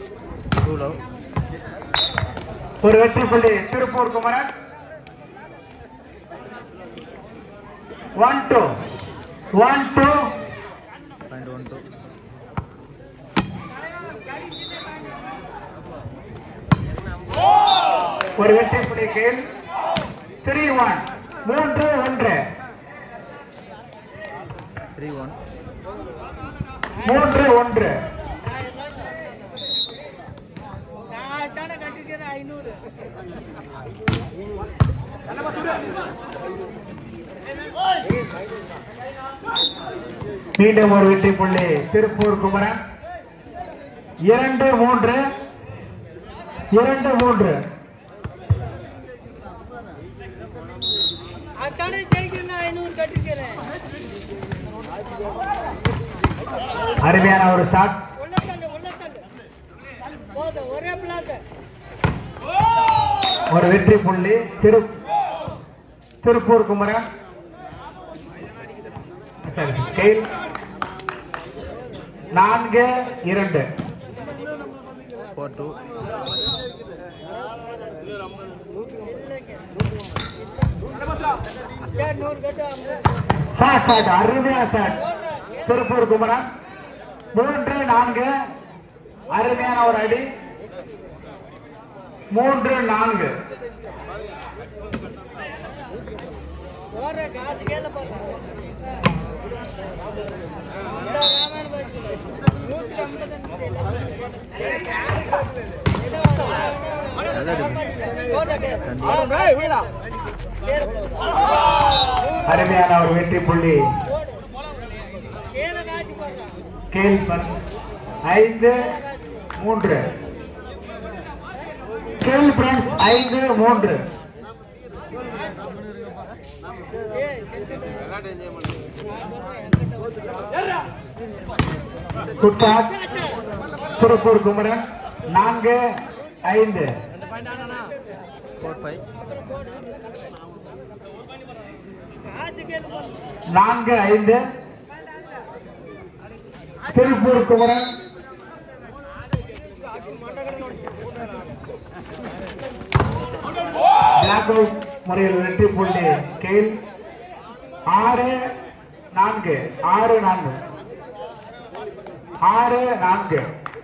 Two love ஒரு வெற்றி புள்ளி Tiruppur Kumaran one two one two point one two ஒரு வெற்றி புள்ளி கீழ் த்ரீ ஒன் மூன்று ஒன்று த்ரீ ஒன் மூன்று ஒன்று நான் தானே கட்டிக்கிறேன் ஐநூறு மீண்டும் ஒரு வெற்றி புள்ளி திருப்பூர் குமரன் இரண்டு மூன்று இரண்டு மூன்று அதானே ஜெயிக்கிறேன் ஐநூறு கட்டிக்கிறேன் அருமையான ஒரு ஷாட் உள்ள தள்ளு உள்ள தள்ளு போதும் ஒரே பிளாக் ஒரு வெற்றி புள்ளி திரு திருப்பூர் குமரன் சரி, ஸ்கேல். நான்கு இரண்டு ஃபோர் டூ சரி நூறு கட்டு ஐம்பது. ஷாட் ஷாட் அருமையான ஷாட் திருப்பூர் குமரன் மூன்று நான்கு அருமையான ஒரு அடி மூன்று நான்கு போடுற காசு கேள போடுறேன் இந்த ராமாயண பாட்டு நூற்றி ஐம்பது அருமையான ஒரு வெற்றி புள்ளி கீழே காய்ச்சி போடுறான் கேள்பன் ஐந்து மூன்று கேள் பிரான்ஸ் ஐந்து மூன்று குட்சாட் திருப்பூர் குமரன் நான்கு ஐந்து ஃபோர் ஃபைவ் காசு கேளு போடுறான் நான்கு ஐந்து திருப்பூர் குமரன் பிளாக் அவுட் முறையில் வெற்றி புள்ளி கீழ் ஆறு நான்கு ஆறு நான்கு ஆறு நான்கு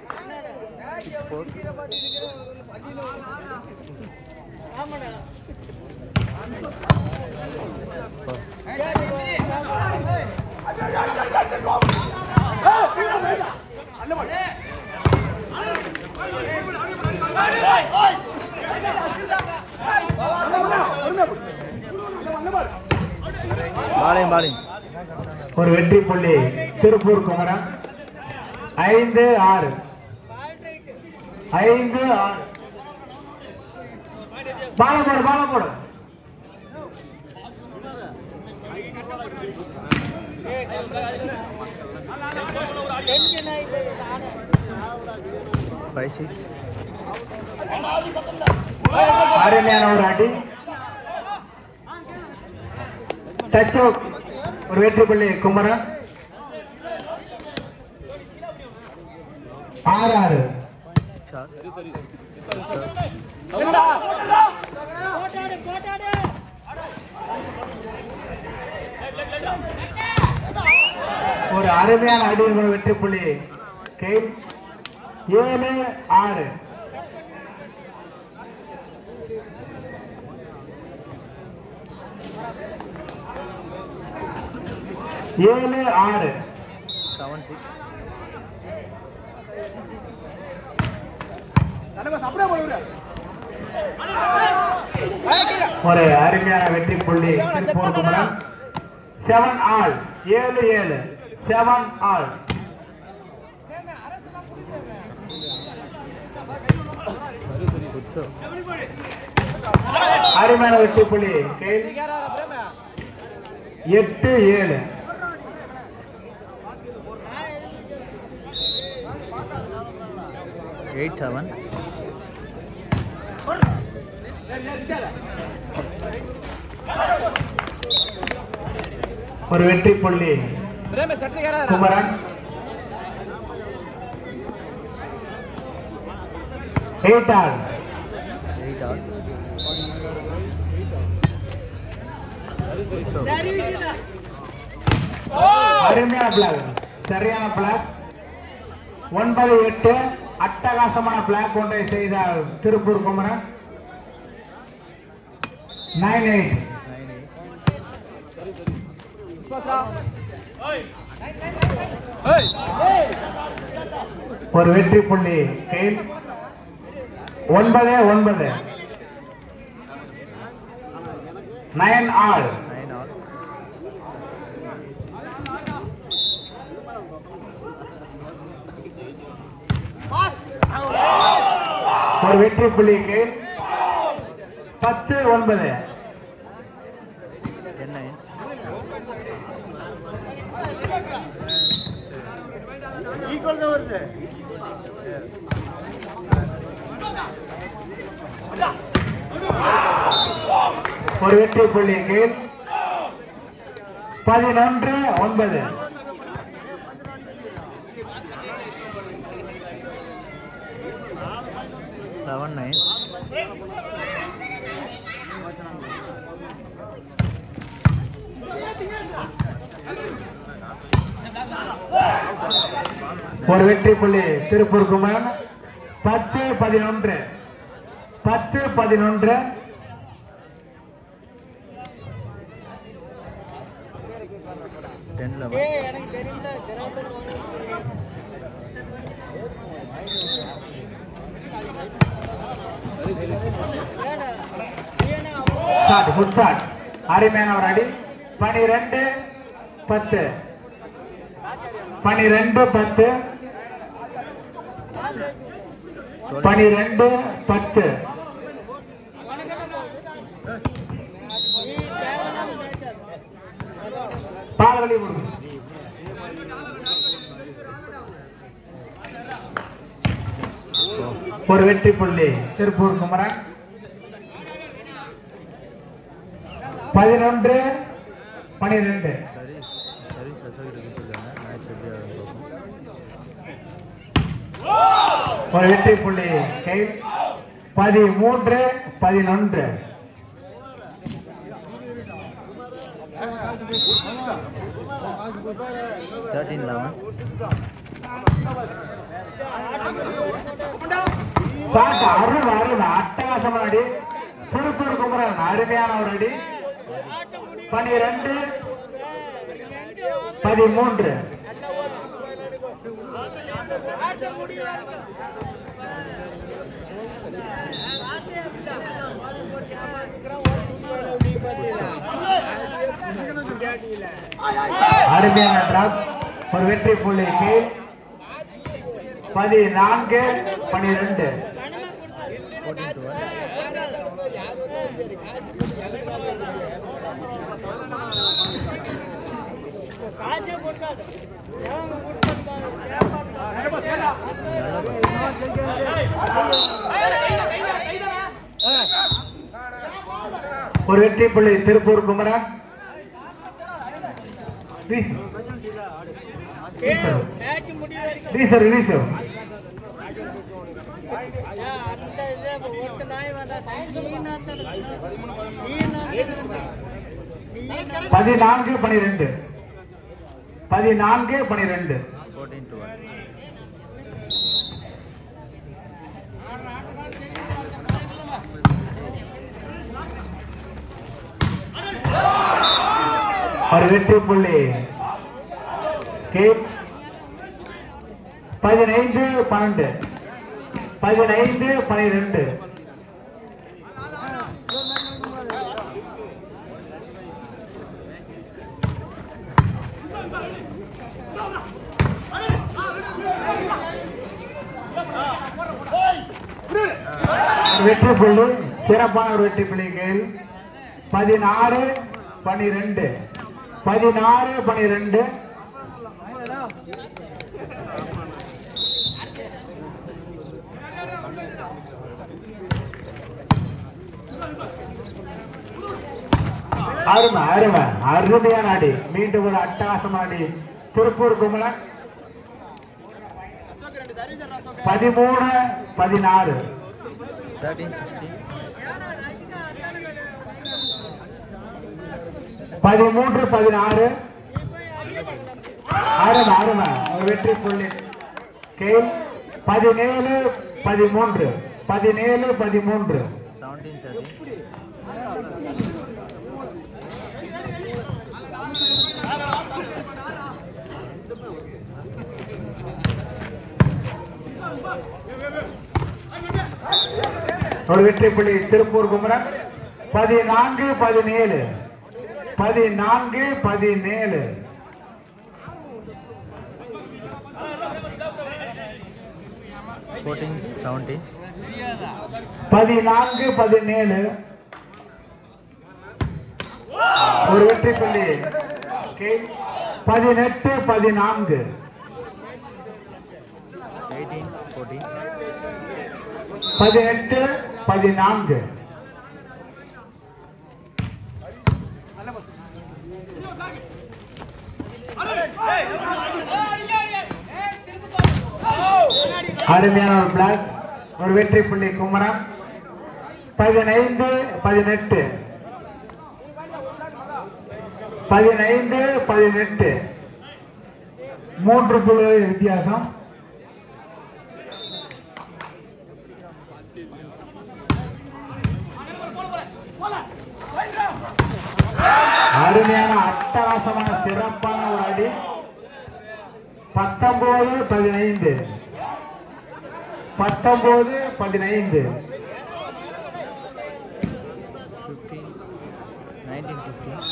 ஆமாடா பாலிங் பாலிங் ஒரு வெற்றி புள்ளி திருப்பூர் குமரன் ஐந்து ஆறு பால் ரைட்டு ஐந்து ஆறு பால போடு பால போடு டென்ஷன் ஆயிட்டு நானே ஃபைவ் சிக்ஸ் அருமையான ஒரு அடி டச் அவுட். ஒரு வெற்றி புள்ளி குமரன் ஆறு ஆறு ஷார்ட் போட்டாடு போட்டாடு ஒரு அருமையான அடி ஒரு வெற்றி புள்ளி கே ஏழு ஆறு ஏழு ஆறு செவன் சிக்ஸ் ஒரு அருமையான வெற்றி புள்ளி திருப்பூர் குமரன் செவன் ஆல் ஏழு ஏழு செவன் ஆல் குட்ஸோ அருமையான வெற்றி புள்ளி கே எட்டு ஏழு எயிட் செவன் ஒரு வெற்றி புள்ளி Kumaran eight all eight all சரிங்களா அருமையான பிளாக் சரியான பிளாக் ஒன்பது எட்டு அட்டகாசமான பிளாக் ஒன்றை செய்தார் Tiruppur Kumaran nine eight nine eight ஒரு வெற்றி புள்ளி கையில் ஒன்பது ஒன்பது நயன் ஆல் நைன் ஆல் ஒரு வெற்றி புள்ளி கையில் பத்து ஒன்பது டென் நைன் ஈக்குவல் தான் வருது ஒரு வெற்றி புள்ளி கீழ் பதினொன்று ஒன்பது லெவன் நைன் ஒரு வெற்றி புள்ளி திருப்பூர் குமரன் பத்து பதினொன்று பத்து பதினொன்று டென் லெவன் ஏய் எனக்கு தெரியும்டா கிரவுண்ட் ஷாட் குட் ஷாட் அருமையான ஒரு அடி பனிரெண்டு பத்து பனிரெண்டு பத்து பனிரெண்டு பத்து நீ தேவையில்லாம பேசாத. பால்வழி கொடுங்க ஒரு வெற்றி புள்ளி திருப்பூர் குமரன் பதினொன்று பனிரெண்டு சரி சரி சசகிட்ட கொடுத்துருக்காங்க மேட்ச் எப்படி ஆகும் பார்ப்போம் ஒரு வெற்றி புள்ளி கை பதிமூன்று பதினொன்று தேர்ட்டீன் லெவன் சாட்டு அருள் அருள் அட்டகாசமான அடி திருப்பூர் குமரன் அருமையான ஒரு அடி பனிரெண்டு பதிமூன்று அருமையான டிராப் ஒரு வெற்றி புள்ளிக்கு பதினான்கு பனிரெண்டு ஃபோர்டீன் டுவெல் காசே கொடுக்காத எவன் கொடுத்தாங்க ஒரு வெற்றி புள்ளி திருப்பூர் குமரன் வீசு. மேட்ச் முடிவு வரைக்கும் வீசு, வீசு. ஏன் அந்த இதே ஒருத்த நாய் வேண்டாம் நீ நாத்தம் நீ நாத்தம் நீ பதினான்கு பனிரெண்டு பதினான்கு பனிரெண்டு ஃபோர்டீன் டுவெல் ஒரு வெற்றி புள்ளி கே பதினைந்து பன்னெண்டு பதினைந்து பனிரெண்டு ஒரு வெற்றி புள்ளி சிறப்பான ஒரு வெற்றி புள்ளிகள் பதினாறு பனிரெண்டு பதினாறு பனிரெண்டு அருமை அருமை அருமையான அடி மீண்டும் ஒரு அட்டகாசமான அடி திருப்பூர் குமரன் பதிமூணு பதினாறு தேர்ட்டீன் சிக்ஸ்டீன் பதிமூன்று பதினாறு அருமை அருமை ஒரு வெற்றி புள்ளி கேள் பதினேழு பதிமூன்று பதினேழு பதிமூன்று செவன்டீன் தேர்ட்டீன் ஒரு வெற்றி புள்ளி திருப்பூர் குமரன் பதினான்கு பதினேழு பதினான்கு பதினேழு ஃபோர்டீன் செவன்டீன் பதினான்கு பதினேழு ஒரு வெற்றி புள்ளி கேள் பதினெட்டு பதினான்கு எயிட்டீன் ஃபோர்டீன் பதினெட்டு பதினான்கு அருமையான ஒரு பிளாக் ஒரு வெற்றி புள்ளி குமரன் பதினைந்து பதினெட்டு பதினைந்து பதினெட்டு மூன்று புள்ளிகள் வித்தியாசம் அருமையான அட்டகாசமான சிறப்பான ஒரு அடி பத்தொன்பது பதினைந்து பத்தொன்பது பதினைந்து ஃபிஃப்டீன் நைன்டீன் ஃபிஃப்டீன்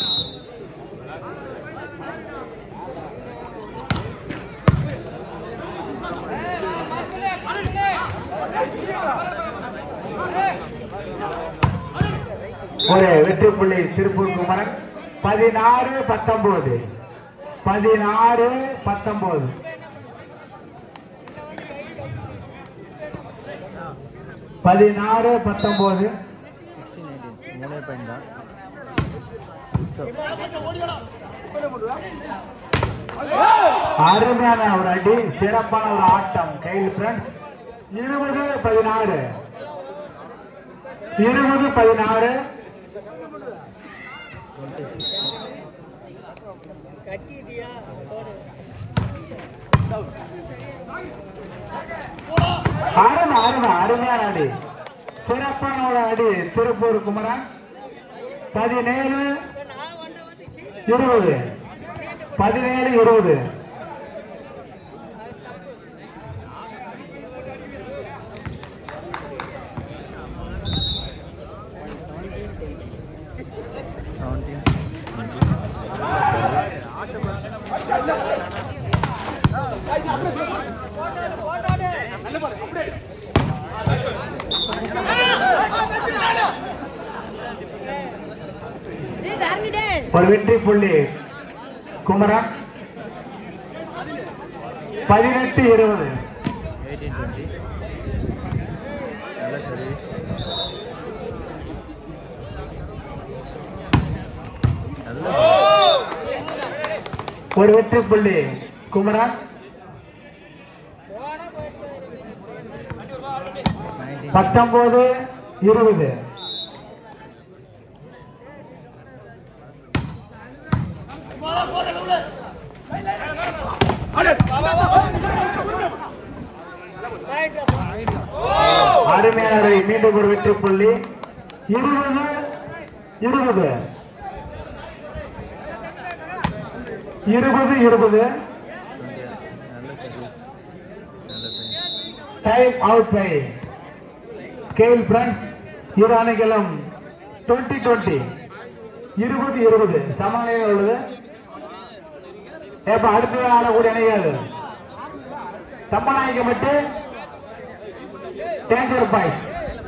ஒரு வெற்றி புள்ளி திருப்பூர் குமரன் பதினாறு பத்தொன்பது பதினாறு பத்தொன்பது பதினாறு பத்தொன்பது சிக்ஸ்டீன் எயிட்டீன் மூணே பாயிண்ட் தான் ஸோ அருமையான ஒரு அடி சிறப்பான ஒரு ஆட்டம் கையில் ஃப்ரெண்ட்ஸ் இருபது பதினாறு இருபது பதினாறு டுவெண்ட்டி சிக்ஸ் கட்டிட்டியா போடு அருமை அருமை அருமையான அடி சிறப்பான ஒரு அடி திருப்பூர் குமரன் பதினேழு இப்ப நான் ஒன்றை வந்து சீட்டு இருபது பதினேழு இருபது செவன்டீன் டேய் தரணி டேய் ஒரு வெற்றி புள்ளி குமரன் பதினெட்டு இருபது எயிட்டீன் டுவெண்ட்டி நல்ல சர்வீஸ் நல்ல ஒரு வெற்றி புள்ளி குமரன் நைன்டீன் பத்தொன்பது இருபது அருமையான அடி. மீண்டும் ஒரு வெற்றி புள்ளி இருபது இருபது இருபது இருபது நல்ல சர்வீஸ் நல்ல சர்வீஸ் டைம் அவுட் பை கேல் ஃப்ரெண்ட்ஸ் இரு அணிகளும் டுவெண்ட்டி டுவெண்ட்டி இருபது இருபது சமநிலையில் உள்ளது ஏப்ப அடுத்தது ஆடக்கூடிய அணிகள் தப்பநாயக்கப்பட்டு டேஞ்சர் பாய்ஸ்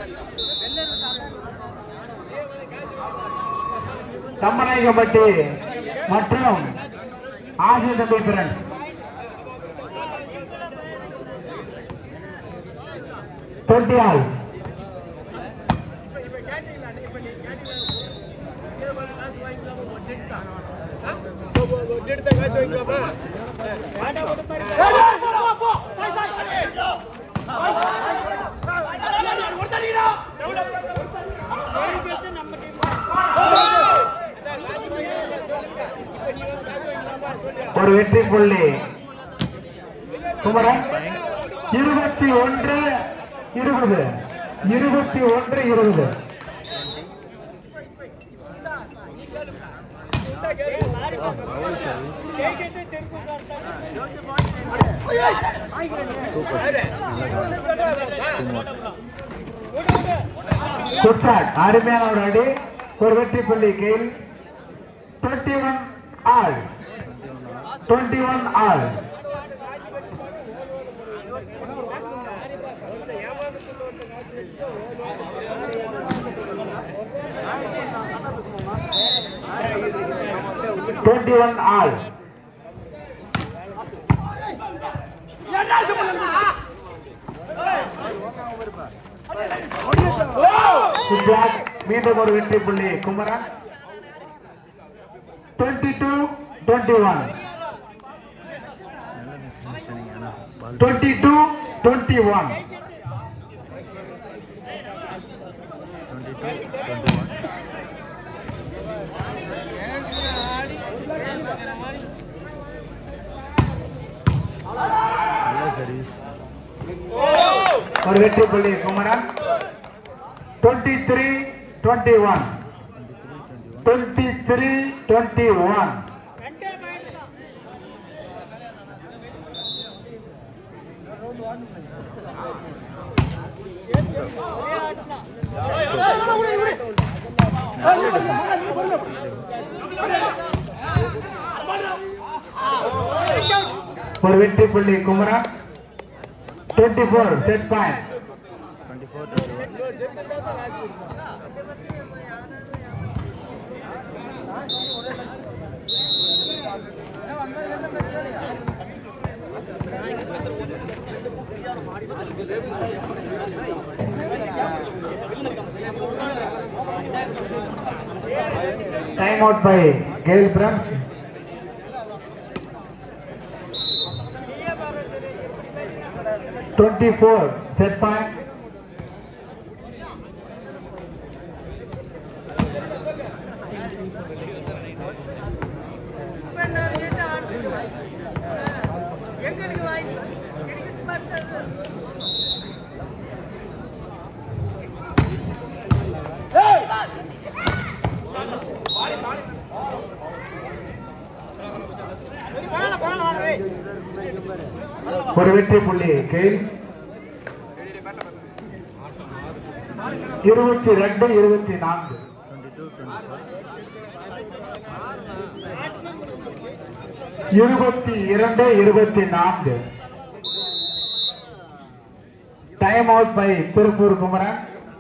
தம்பநாயக்கப்பட்டி மற்றும் ஆசிய தம்பி ஃப்ரெண்ட்ஸ் டுவெண்ட்டி ஆல் ஆ ஒரு வெற்றி புள்ளி குமரன் இருபத்தி ஒன்று இருபது இருபத்தி ஒன்று இருபது பவுல் சர்வீஸ் குட்சாட் அருமையான ஒரு அடி ஒரு வெற்றி புள்ளி கீழ் twenty one all twenty one all twenty one all Gujarat மீண்டும் ஒரு வெற்றி புள்ளி Kumaran twenty two twenty one நல்ல மிஸ் மிஷனிங் ஆனால் ball twenty two twenty one twenty two twenty one நல்ல சர்வீஸ் ஒரு வெற்றி புள்ளி Kumaran twenty three twenty one twenty three twenty one ஒரு வெற்றி புள்ளி Kumaran twenty four set point twenty four twenty one Time out by Gail Brams. Twenty-four set point. எங்களுக்கு வாய்ப்பு cricket பார்த்தது ஒரு வெற்றி புள்ளி கெயில் இருபத்தி ரெண்டு இருபத்தி நான்கு டுவெண்ட்டி டூ டுவெண்ட்டி ஃபோர் இருபத்தி இரண்டு இருபத்தி நான்கு time out by Tiruppur Kumaran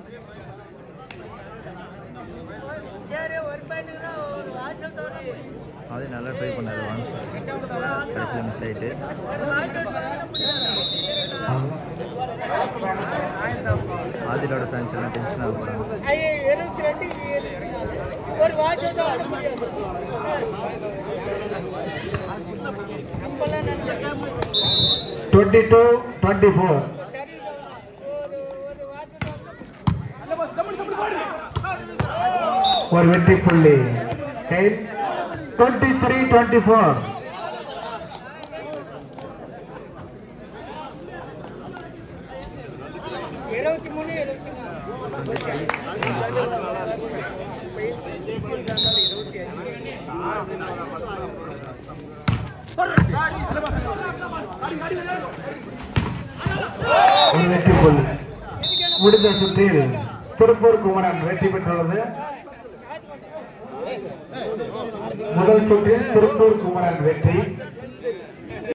சரி ஒரு பையனுக்கு ஒரு வாசத்தோட அதே நல்லா ட்ரை பண்ணாரு ஒன் கடைசியில் மிஸ் ஆகிட்டு ஆதிலோட ஃபேன்ஸ் எல்லாம் டென்ஷன் ஆக போகிறாங்க ஐயோ இருபத்தி ரெண்டு ஒரு வாட்சத்தோட ஆட முடியாது நம்மளாம் நினைக்கிறேன் டுவெண்ட்டி டூ டுவெண்ட்டி ஃபோர் சரி ஒரு ஒரு வாட்சத்தோட ஒரு வெற்றி புள்ளி Gayle twenty three twenty four இருபத்தி மூணு இருபத்தி நாலு ஒரு வெற்றி புள்ளி முடிந்த சுற்றில் திருப்பூர் குமரன் வெற்றி பெற்றுள்ளது முதல் சுற்றில் திருப்பூர் குமரன் வெற்றி